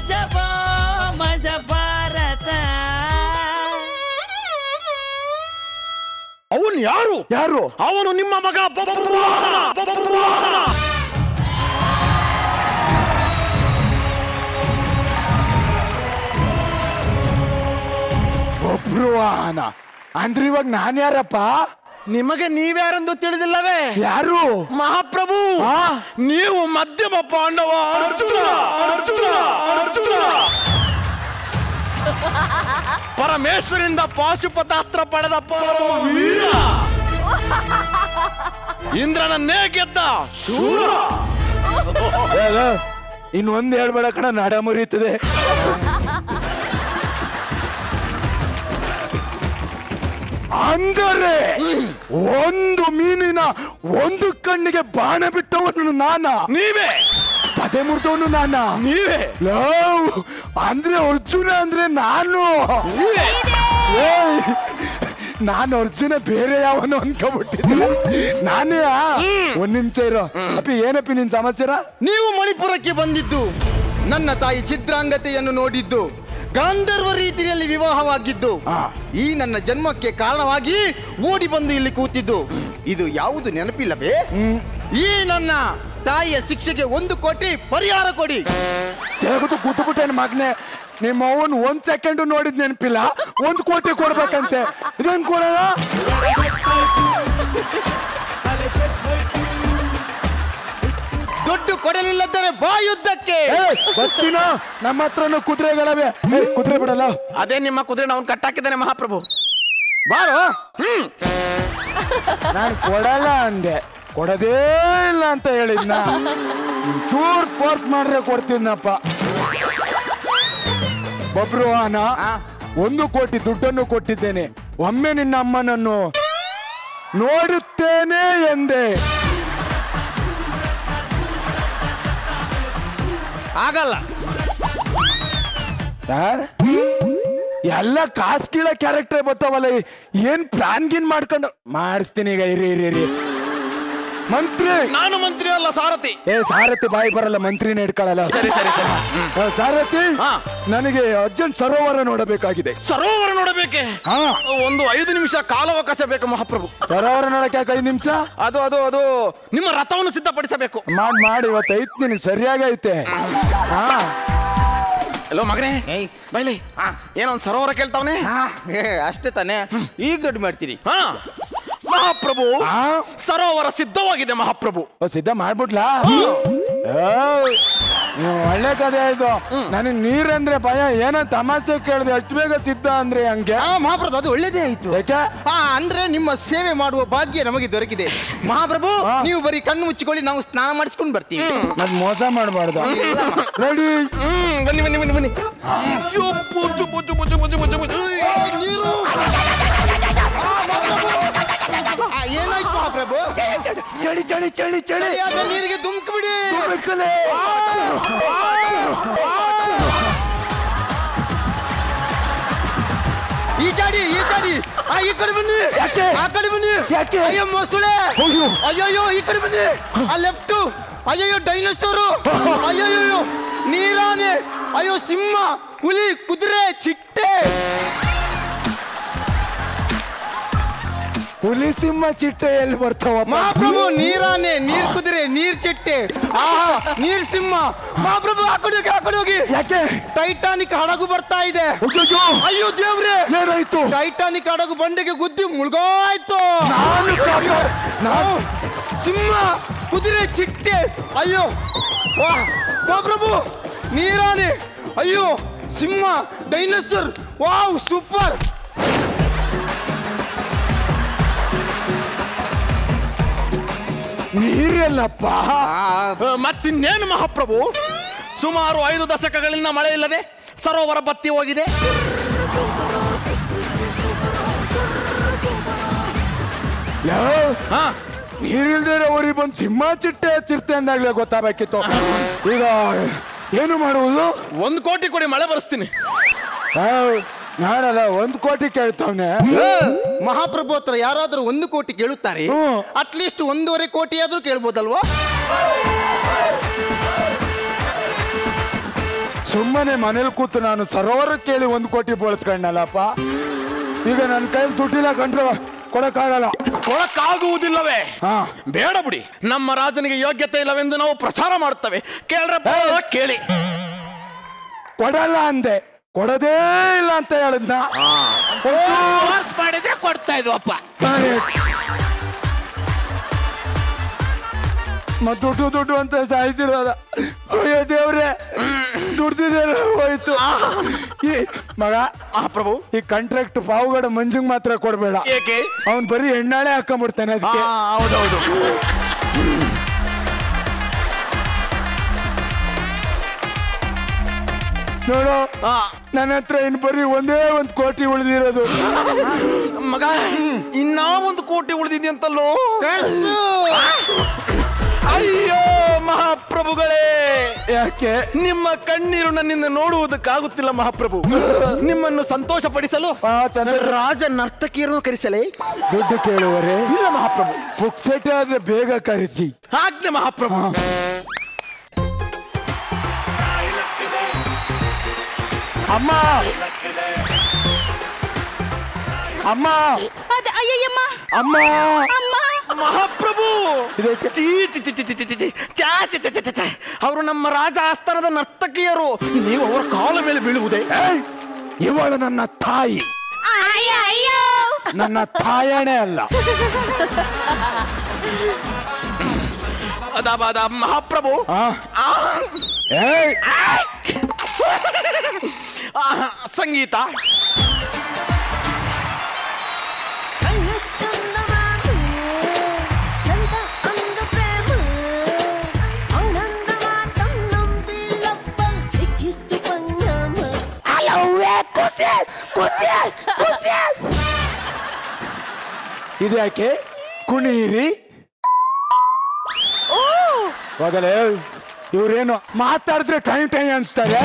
ಮಜಬೋ ಮಜ ಭಾರತ ಅವನು ಯಾರು ಯಾರು ಅವನು ನಿಮ್ಮ ಮಗ ಬಬ್ರುವಾಹನ, ಬಬ್ರುವಾಹನ. ಒಬ್ರು ವಾಹನ ಅಂದ್ರೆ ಇವಾಗ ನಾನ್ ಯಾರಪ್ಪ ನಿಮಗೆ ನೀವ್ಯಾರೆಂದು ತಿಳಿದಿಲ್ಲವೇ ಯಾರು ಮಹಾಪ್ರಭು ಆ? ನೀವು ಮಧ್ಯಮ ಪಾಂಡವ ಅರ್ಜುನ ಅರ್ಜುನ ಅರ್ಜುನ ಪರಮೇಶ್ವರಿಂದ ಪಾಶುಪತಾಸ್ತ್ರ ಪಡೆದ ಪರಮ ವೀರ ಇಂದ್ರನನ್ನೇ ಗೆದ್ದ ಶೂರ ಇನ್ನೊಂದ್ ಹೇಳ್ಬೇಡ ಕಣ ನಡ ಮುರಿಯುತ್ತದೆ ಅಂದರೆ ಒಂದು ಮೀನಿನ ಒಂದು ಕಣ್ಣಿಗೆ ಬಾಣ ಬಿಟ್ಟವನು ನಾನ ನೀವೇ ಪದೇ ಮುರಿದವನು ನಾನ ನೀವೇ ಲವ್ ಅಂದ್ರೆ ಅರ್ಜುನ ಅಂದ್ರೆ ನಾನು ನೀವೇ ಏಯ್! ನಾನು ಅರ್ಜುನ ಬೇರೆ ಯಾವನು ಅನ್ಕೊಬಿಟ್ಟಿದ್ದೆ ನಾನೇ ಒಂದ್ ನಿಮಿಷ ಇರೋ ಅಪ್ಪಿ ಏನಪ್ಪಿ ನಿನ್ ಸಮಾಚಾರ ನೀವು ಮಣಿಪುರಕ್ಕೆ ಬಂದಿದ್ದು ನನ್ನ ತಾಯಿ ಚಿತ್ರಾಂಗತೆಯನ್ನು ನೋಡಿದ್ದು ಗಾಂಧರ್ವ ರೀತಿಯಲ್ಲಿ ವಿವಾಹವಾಗಿದ್ದು ಆ. ಈ ನನ್ನ ಜನ್ಮಕ್ಕೆ ಕಾರಣವಾಗಿ ಓಡಿ ಬಂದು ಇಲ್ಲಿ ಕೂತಿದ್ದು ಇದು ಯಾವುದು ನೆನಪಿಲ್ಲವೇ ಈ ನನ್ನ ತಾಯಿಯ ಶಿಕ್ಷೆಗೆ ಒಂದು ಕೋಟಿ ಪರಿಹಾರ ಕೊಡಿ ತೆಗೆದು ಕೂತ್ಬಿಟ್ಟೇನು ಮಗನೆ ನಿಮ್ಮ ಅವನ್ ಒಂದ್ ಸೆಕೆಂಡ್ ನೋಡಿದ್ ನೆನಪಿಲ್ಲ ಒಂದ್ ಕೋಟಿ ಕೊಡ್ಬೇಕಂತೆ ಇದನ್ ಕೊಡಲ್ಲ ದುಡ್ಡು ಕೊಡಲಿಲ್ಲದರೆ ಬಾ ಯುದ್ಧಕ್ಕೆ ಬರ್ತೀನ ನಮ್ಮ ಹತ್ರನು ಕುದುರೆಗಳವೆ ಏ, ಕುದುರೆ ಬಿಡಲ್ಲ ಅದೇ ನಿಮ್ಮ ಕುದುರೆ ಅವನು ಕಟ್ಟಾಕಿದ್ದಾನೆ ಮಹಾಪ್ರಭು ಬಾರೋ ನಾನು ಕೊಡಲ್ಲ ಅಂದೆ ಕೊಡದೇ ಇಲ್ಲ ಅಂತ ಹೇಳಿದ್ನ ಚೂರ್ ಫೋರ್ಸ್ ಮಾಡ್ರೆ ಕೊಡ್ತೀನಪ್ಪ ಬಬ್ರು ವಾಹನ ಆ. ಒಂದು ಕೋಟಿ ದುಡ್ಡನ್ನು ಕೊಟ್ಟಿದ್ದೇನೆ ಒಮ್ಮೆ ನಿನ್ನ ಅಮ್ಮನನ್ನು ನೋಡುತ್ತೇನೆ ಎಂದೆ ಆಗಲ್ಲ ಯಾರ್? ಎಲ್ಲ ಕಾಸ್ ಕೀಳ ಕ್ಯಾರೆಕ್ಟರ್ ಬರ್ತಾವಲ್ಲ ಈ- ಏನ್ ಪ್ಲಾನ್ ಗಿನ್ ಮಾಡ್ಕೊಂಡು ಮಾಡಿಸ್ತೀನಿ ಈಗ ಇರಿ ಇರಿ ಇರಿ ಮಂತ್ರಿ ನಾನು ಮಂತ್ರಿ ಅಲ್ಲ ಸಾರಥಿ ಏ ಸಾರಥಿ ಬಾಯಿ ಬರಲ್ಲ ಮಂತ್ರಿನ ಹಿಡ್ಕೊಳ್ಳಲ್ಲ ಸರಿ ಸರಿ ಸರಿ ಆ, ಸಾರಥಿ ಹಾ. ನನಗೆ ಅರ್ಜುನ್ ಸರೋವರ ನೋಡಬೇಕಾಗಿದೆ ಸರೋವರ ನೋಡಬೇಕೆ ಹಾ ಒಂದು ಐದು ನಿಮಿಷ ಕಾಲಾವಕಾಶ ಬೇಕು ಮಹಾಪ್ರಭು ಸರೋವರ ನೋಡಕ್ಕೆ ಯಾಕೆ ಐದು ನಿಮಿಷ ಅದು ಅದು ಅದು ನಿಮ್ಮ ರಥವನ್ನು ಸಿದ್ಧಪಡಿಸಬೇಕು ಮಾಡ್ ಮಾಡಿ ಇವತ್ತು ಐತ್ ನಿನಗೆ ಸರಿಯಾಗಿ ಐತೆ ಹಾ ಎಲ್ಲೋ ಮಗನೇ ಏಯ್. ಬೈಲಿ ಏನೋ ಒಂದು ಸರೋವರ ಕೇಳ್ತಾವನೆ ಆ, ಏ, ಅಷ್ಟೇ ತಾನೇ ಈಗ ರೆಡಿ ಮಾಡ್ತೀರಿ ಹಾ ಮಹಾಪ್ರಭು ಆ? ಸರೋವರ ಸಿದ್ಧವಾಗಿದೆ ಮಹಾಪ್ರಭು ಓ, ಸಿದ್ಧ ಮಾಡ್ಬಿಟ್ಲಾ ಏಯ್, ನೀವು ಒಳ್ಳೆ ಕಥೆ ಆಯ್ತು ನನಗೆ ನೀರಂದ್ರೆ ಭಯ ಏನೋ ತಮಾಷೆ ಕೇಳಿದೆ ಅಷ್ಟು ಬೇಗ ಸಿದ್ಧ ಅಂದ್ರೆ ಹಂಗೆ ಆ ಮಹಾಪ್ರಭು ಅದು ಒಳ್ಳೇದೇ ಆಯ್ತು ಯಾಕೆ ಆ ಅಂದ್ರೆ ನಿಮ್ಮ ಸೇವೆ ಮಾಡುವ ಭಾಗ್ಯ ನಮಗೆ ದೊರಕಿದೆ ಮಹಾಪ್ರಭು ಆ. ನೀವು ಬರೀ ಕಣ್ಣು ಮುಚ್ಚಿಕೊಳ್ಳಿ ನಾವು ಸ್ನಾನ ಮಾಡಿಸ್ಕೊಂಡು ಬರ್ತೀವಿ ಮತ್ ಮೋಸ ಮಾಡಬಾರ್ದು ರೆಡಿ ಹ್ಮ್ ಬನ್ನಿ ಬನ್ನಿ ಬನ್ನಿ ಬನ್ನಿ ಅಯ್ಯೋ, ಬುಜ್ಜು, ಬುಜ್ಜು, ಬುಜ್ಜು, ಬುಜ್ಜು, ಬುಜ್ಜು, ಬುಜ್ಜು. ನೀರು ಆ, ಏನಾಯ್ತು ಮಹಾಪ್ರಭು ಚಳಿ ಚಳಿ ಚಳಿ ಚಳಿ ಸರಿಯಾದ ನೀರಿಗೆ ಧುಮುಕ್ ಬಿಡಿ ತುಮಕಲೆ. ಈಚಾಡಿ ಈಚಾಡಿ ಆ ಈ ಕಡೆ ಬನ್ನಿ ಯಾಕೆ? ಆ ಕಡೆ ಬನ್ನಿ ಯಾಕೆ? ಅಯ್ಯೋ ಮೊಸಳೆ ಅಯ್ಯೋ. ಅಯ್ಯಯ್ಯೋ ಈ ಕಡೆ ಬನ್ನಿ ಆ ಲೆಫ್ಟ್ ಅಯ್ಯಯ್ಯೋ ಡೈನೋಸರು ಅಯ್ಯಯ್ಯೋ ನೀರಾನೆ ಅಯ್ಯೋ ಸಿಂಹ ಹುಲಿ ಕುದುರೆ ಚಿಟ್ಟೆ ಹುಲಿ ಸಿಂಹ ಚಿಟ್ಟೆ ಎಲ್ಲಿ ಬರ್ತಾವ ಮಹಾಪ್ರಭು ನೀರಾನೆ ನೀರ್ ಕುದುರೆ ನೀರ್ ಚಿಟ್ಟೆ ಆ ನೀರ್ ಸಿಂಹ ಮಹಾಪ್ರಭು ಆ ಕಡೆ ಹೋಗಿ ಆ ಕಡೆ ಹೋಗಿ ಯಾಕೆ ಟೈಟಾನಿಕ್ ಹಡಗು ಬರ್ತಾ ಇದೆ ಅಯ್ಯಯ್ಯೋ, ಅಯ್ಯೋ ದೇವ್ರೆ ಏನಾಯ್ತು ಟೈಟಾನಿಕ್ ಹಡಗು ಬಂಡೆಗೆ ಗುದ್ದಿ ಮುಳುಗೋಯ್ತು ನಾನು ಕಾಪಾಡ್- ನಾನು ಸಿಂಹ ಕುದುರೆ ಚಿಟ್ಟೆ ಅಯ್ಯೋ ವಾ ವಾ ಪ್ರಭು ನೀರಾನೆ ಅಯ್ಯೋ ಸಿಂಹ ಡೈನೋಸರ್ ವಾವ್ ಸೂಪರ್ ನೀರೆಲ್ಲಪ್ಪ ಆ, ಮತ್ತಿನ್ನೇನು ಮಹಾಪ್ರಭು ಸುಮಾರು ಐದು ದಶಕಗಳಿಂದ ಮಳೆ ಇಲ್ಲದೆ ಸರೋವರ ಬತ್ತಿ ಹೋಗಿದೆ ಲವ್, ಹಾ ನೀರಿಲ್ದೇ ಅವ್ರಿಗೆ ಬಂದು ಸಿಂಹ ಚಿಟ್ಟೆ ಚಿರತೆ ಅಂದಾಗ್ಲೇ ಗೊತ್ತಾಗಬೇಕಿತ್ತು ಈಗ ಏನು ಮಾಡುವುದು ಒಂದು ಕೋಟಿ ಕೊಡಿ ಮಳೆ ಬರೆಸ್ತೀನಿ ಲವ್, ನಾನಲ್ಲ ಒಂದ್ ಕೋಟಿ ಕೇಳ್ತಾವ್ನೆ ಮಹಾಪ್ರಭು ಹತ್ರ ಯಾರಾದ್ರೂ ಒಂದು ಕೋಟಿ ಕೇಳುತ್ತಾರೆ ಹ್ಮ್. ಅಟ್ಲೀಸ್ಟ್ ಒಂದೂವರೆ ಕೋಟಿ ಆದ್ರೂ ಕೇಳ್ಬೋದಲ್ವಾ ಸುಮ್ಮನೆ ಮನೇಲಿ ಕೂತು ನಾನು ಸರೋವರ ಕೇಳಿ ಒಂದು ಕೋಟಿ ಬೋಳಿಸ್ಕೊಂಡಲ್ಲಪ್ಪ ಈಗ ನನ್ನ ಕೈಯಲ್ಲಿ ದುಡ್ಡಿಲ್ಲ ಕಂಡ್ರೆ ಕೊಡಕ್ಕಾಗಲ್ಲ ಕೊಳಕ್ಕಾಗುವುದಿಲ್ಲವೇ ಹಾ ಬೇಡ ಬಿಡಿ ನಮ್ಮ ರಾಜನಿಗೆ ಯೋಗ್ಯತೆ ಇಲ್ಲವೆಂದು ನಾವು ಪ್ರಚಾರ ಮಾಡುತ್ತೇವೆ ಕೇಳ್ರಪ್ಪ ಕೇಳಿ ಕೊಡಲ್ಲ ಅಂದೆ ಕೊಡದೇ ಇಲ್ಲ ಅಂತ ಹೇಳಿದ್ನ ಫೋರ್ಸ್ ಮಾಡಿದ್ರೆ ಕೊಡ್ತಾ ಇದ್ವಪ್ಪ ಮತ್ ದುಡ್ಡು ದುಡ್ಡು ಅಂತ ಸಾಯ್ತಿರೋದ ಅಯ್ಯೋ ದೇವ್ರೆ ದುಡ್ದಿದೆಲ್ಲ ಹೋಯ್ತು ಈ ಮಗ ಮಹಾಪ್ರಭು ಈ ಕಾಂಟ್ರಾಕ್ಟ್ ಪಾವುಗಡ ಮಂಜುಗ್ ಮಾತ್ರ ಕೊಡ್ಬೇಡ ಏಕೆ ಅವನ್ ಬರೀ ಹೆಣ್ಣಾಳೆ ಹಾಕೊಂಡ್ಬಿಡ್ತಾನೆ ಆ, ಅದಕ್ಕೆ ಹೌದೌದು ನೋಡು ಆ, ನನ್ನ ಹತ್ರ ಇನ್ ಬರೀ ಒಂದೇ ಒಂದ್ ಕೋಟಿ ಉಳಿದಿರೋದು ಮಗ ಇನ್ನ ಒಂದು ಕೋಟಿ ಉಳಿದಿದೆಯಂತಲ್ಲೋ ಕಳ್ಸು. ಅಯ್ಯೋ ಮಹಾಪ್ರಭುಗಳೇ ಯಾಕೆ ನಿಮ್ಮ ಕಣ್ಣೀರು ನನ್ನಿಂದ ನೋಡುವುದಕ್ಕಾಗುತ್ತಿಲ್ಲ ಮಹಾಪ್ರಭು ನಿಮ್ಮನ್ನು ಸಂತೋಷ ಪಡಿಸಲು ಆ, ಚಂದ್ರ ರಾಜ ನರ್ತಕಿಯರನ್ನು ಕರೆಸಲೇ ದುಡ್ಡು ಕೇಳುವರೆ ಇಲ್ಲ ಮಹಾಪ್ರಭು ಪುಕ್ಸೆಟ್ ಆದ್ರೆ ಬೇಗ ಕರೆಸಿ ಆಜ್ಞೆ ಮಹಾಪ್ರಭು ಅಮ್ಮ ಅಮ್ಮ ಅದ ಅಯ್ಯಯ್ಯಮ್ಮ ಅಮ್ಮ ಅಮ್ಮ ಮಹಾಪ್ರಭು ಇದಕ್ಕೆ ಚೀ ಚಿ ಚಿ ಚಿ ಚಿ ಚಿ ಚಿ ಚಾ ಚಿ ಚಿ ಚಿ ಚಿ ಚಿ. ಅವರು ನಮ್ಮ ರಾಜ ಆಸ್ಥಾನದ ನರ್ತಕಿಯರು ನೀವು ಅವರ ಕಾಲ ಮೇಲೆ ಬೀಳುವುದೇ ಏಯ್! ಇವಳು ನನ್ನ ತಾಯಿ ಅಯ್ಯ ಅಯ್ಯೋ ನನ್ನ ತಾಯಣೆ ಅಲ್ಲ ಅದ ಅದ ಮಹಾಪ್ರಭು ಆ? ಆ, ಏಯ್ ಆ, ಸಂಗೀತ కళ్ళు చందమాము చంద అంద ప్రేమ ఆనందమాతం నంది లబ్బల్ సిక్కిస్తు పంజామ ಇದ್ಯಾಕೆ ಕುಣೀರಿ ಹೋಗಲೇ ಇವ್ರೇನು ಮಾತಾಡಿದ್ರೆ ಟೈಮ್ ಟೈಮ್ ಅನ್ಸ್ತಾರೆ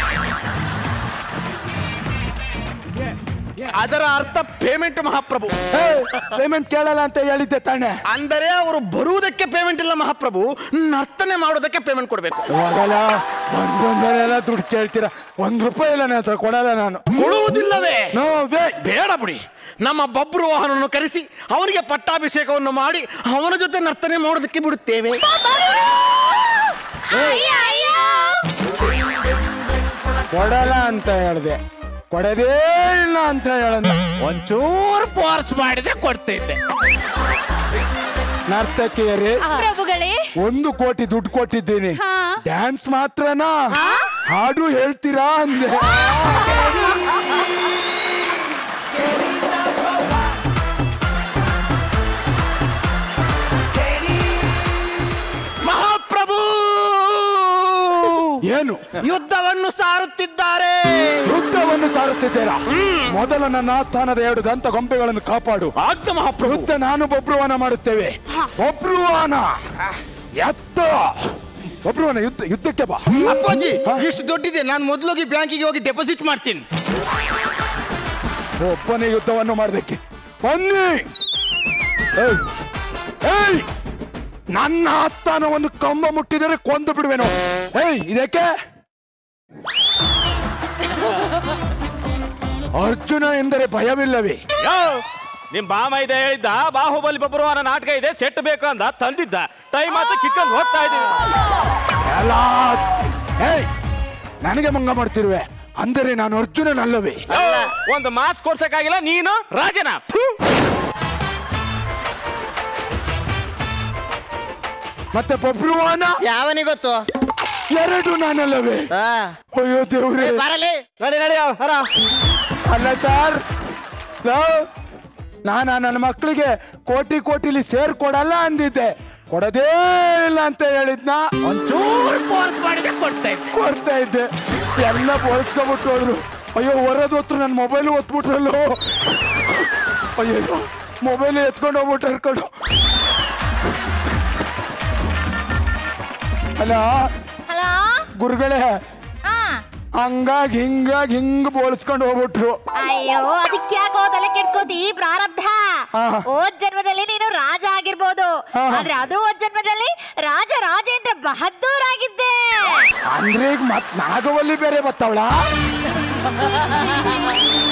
ಅದರ ಅರ್ಥ ಪೇಮೆಂಟ್ ಮಹಾಪ್ರಭು ಪೇಮೆಂಟ್ ಕೇಳಲ್ಲ ಅಂತ ಹೇಳಿದ್ದೆ ತಾನೆ ಅಂದರೆ ಅವರು ಬರುವುದಕ್ಕೆ ಪೇಮೆಂಟ್ ಇಲ್ಲ ಮಹಾಪ್ರಭು ನರ್ತನೆ ಮಾಡೋದಕ್ಕೆ ಪೇಮೆಂಟ್ ಕೊಡಬೇಕು ಹೋಗಲ್ಲ ಒಂದ್ ಬಂದರೆಲ್ಲ ದುಡ್ಡು ಕೇಳ್ತೀರಾ ಒಂದ್ ರೂಪಾಯಿ ಇಲ್ಲ ನನ್ನ ಹತ್ರ ಕೊಡಲ್ಲ ನಾನು ಕೊಡುವುದಿಲ್ಲವೇ ನೋ ವೇ ಬೇಡ ಬಿಡಿ ನಮ್ಮ ಬಬ್ರು ವಾಹನವನ್ನು ಕರೆಸಿ ಅವನಿಗೆ ಪಟ್ಟಾಭಿಷೇಕವನ್ನು ಮಾಡಿ ಅವನ ಜೊತೆ ನರ್ತನೆ ಮಾಡೋದಕ್ಕೆ ಬಿಡುತ್ತೇವೆ ಅಯ್ಯ ಅಯ್ಯೋ ಕೊಡಲ್ಲ ಅಂತ ಹೇಳ್ದೆ ಕೊಡದೇ ಇಲ್ಲ ಅಂತ ಹೇಳಂದ ಒಂಚೂರು ಫೋರ್ಸ್ ಮಾಡಿದ್ರೆ ಕೊಡ್ತಿದ್ದೆ ನರ್ತಕಿಯರೇ ಪ್ರಭುಗಳೇ ಒಂದು ಕೋಟಿ ದುಡ್ಡು ಕೊಟ್ಟಿದ್ದೀನಿ ಹಾ. ಡ್ಯಾನ್ಸ್ ಮಾತ್ರನಾ ಹಾಡು ಹೇಳ್ತೀರಾ ಅಂದೆ ಮಹಾಪ್ರಭು ಏನು ಯುದ್ಧವನ್ನು ಸಾರುತ್ತಿದ್ದಾರೆ ಯುದ್ಧವನ್ನು ಸಾರುತ್ತಿದ್ದೀರಾ ಮೊದಲ ನನ್ನ ಆಸ್ಥಾನದ ಎರಡು ದಂತ ಗೊಂಬೆಗಳನ್ನು ಕಾಪಾಡು ಆಗ್ದ ಮಹಾಪ್ರಭು ಯುದ್ಧ ನಾನು ಬಬ್ರುವನ ಮಾಡುತ್ತೇವೆ ಬಬ್ರುವಾನ ಎತ್ತ ಬಬ್ರುವನ ಯುದ್ಧ ಯುದ್ಧಕ್ಕೆ ಬಾ ಅಪ್ಪಾಜಿ ಇಷ್ಟು ದೊಡ್ಡಿದೆ ನಾನು ಮೊದಲೋಗಿ ಬ್ಯಾಂಕಿಗೆ ಹೋಗಿ ಡೆಪಾಸಿಟ್ ಮಾಡ್ತೀನಿ ಒಬ್ಬನೇ ಯುದ್ಧವನ್ನು ಮಾಡೋದಕ್ಕೆ ಬನ್ನಿ ಏಯ್! ಏಯ್! ನನ್ನ ಆಸ್ಥಾನವನ್ನು ಕಂಬ ಮುಟ್ಟಿದರೆ ಕೊಂದು ಬಿಡುವೆನು ಏಯ್ ಇದಕ್ಕೆ ಅರ್ಜುನ ಎಂದರೆ ಭಯವಿಲ್ಲವೇ ಯೋ ನಿಮ್ ಬಾಮ ಇದೆ ಹೇಳಿದ್ದ ಬಾಹುಬಲಿ ಬಬ್ರುವಾನ ನಾಟಕ ಇದೆ ಸೆಟ್ ಬೇಕು ಅಂದ ತಂದಿದ್ದ ಟೈಮ್ ಆತ ಕಿತ್ಕೊಂಡು ಹೋಗ್ತಾ ಇದೀವಿ ಎಲ್ಲ ಏಯ್ ನನಗೆ ಮಂಗ ಮಾಡ್ತಿರುವೆ ಅಂದರೆ ನಾನು ಅರ್ಜುನನಲ್ಲವೇ ಯೋ, ಒಂದು ಮಾಸ್ ಕೊಡ್ಸಕ್ಕಾಗಿಲ್ಲ ನೀನು ರಾಜನ ಫು. ಮತ್ತೆ ಬಬ್ರುವಾನ ಯಾವನಿಗೊತ್ತು ಎರಡು ನಾನಲ್ಲವೇ ಆ, ಅಯ್ಯೋ ದೇವ್ರೆ ಏ, ಬರಲಿ ನಡಿ ನಡಿ ಹರ ಅಲ್ಲ ಸರ್ ನಾನ ನನ್ನ ಮಕ್ಕಳಿಗೆ ಕೋಟಿ ಕೋಟಿಲಿ ಸೇರ್ ಕೊಡಲ್ಲ ಅಂದಿದ್ದೆ ಕೊಡದೇ ಇಲ್ಲ ಅಂತ ಹೇಳಿದ್ನ ಒಂಚೂರು ಫೋರ್ಸ್ ಮಾಡಿದ್ರೆ ಕೊಡ್ತಾ ಇದ್ದೆ ಕೊಡ್ತಾ ಇದ್ದೆ ಎಲ್ಲ ಬೋಳ್ಸ್ಕೊಬಿಟ್ಟು ಹೋದ್ರು ಅಯ್ಯೋ ಹೊರದ್ ಹೊತ್ತು ನನ್ನ ಮೊಬೈಲ್ ಒತ್ಬಿಟ್ರಲ್ಲೋ ಅಯ್ಯೋ ಮೊಬೈಲ್ ಎತ್ಕೊಂಡು ಹೋಗ್ಬಿಟ್ಟು ಹರ್ಕೊಂಡು ಅಲ್ಲ ಹಲೋ ಗುರುಗಳೇ ಹಾ ಹಂಗಾಗಿ ಹಿಂಗಾಗಿ ಹಿಂಗ್ ಬೋಳ್ಸ್ಕೊಂಡು ಹೋಗ್ಬಿಟ್ರು ಅಯ್ಯೋ ಅದಕ್ಕೆ ಯಾಕೋ ತಲೆ ಕೆಡ್ಸ್ಕೋತಿ ಪ್ರಾರಬ್ಧ ಹಾ. ಓದ್ ಜನ್ಮದಲ್ಲಿ ನೀನು ರಾಜ ಆಗಿರ್ಬೋದು ಹಾ. ಆದ್ರೆ ಅದ್ರ ಓದ್ ಜನ್ಮದಲ್ಲಿ ರಾಜ ರಾಜೇಂದ್ರ ಬಹದ್ದೂರ್ ಆಗಿದ್ದೆ ಅಂದ್ರೆ ಈಗ ಮತ್ ನಾಗವಲ್ಲಿ ಬೇರೆ ಬತ್ತವಳ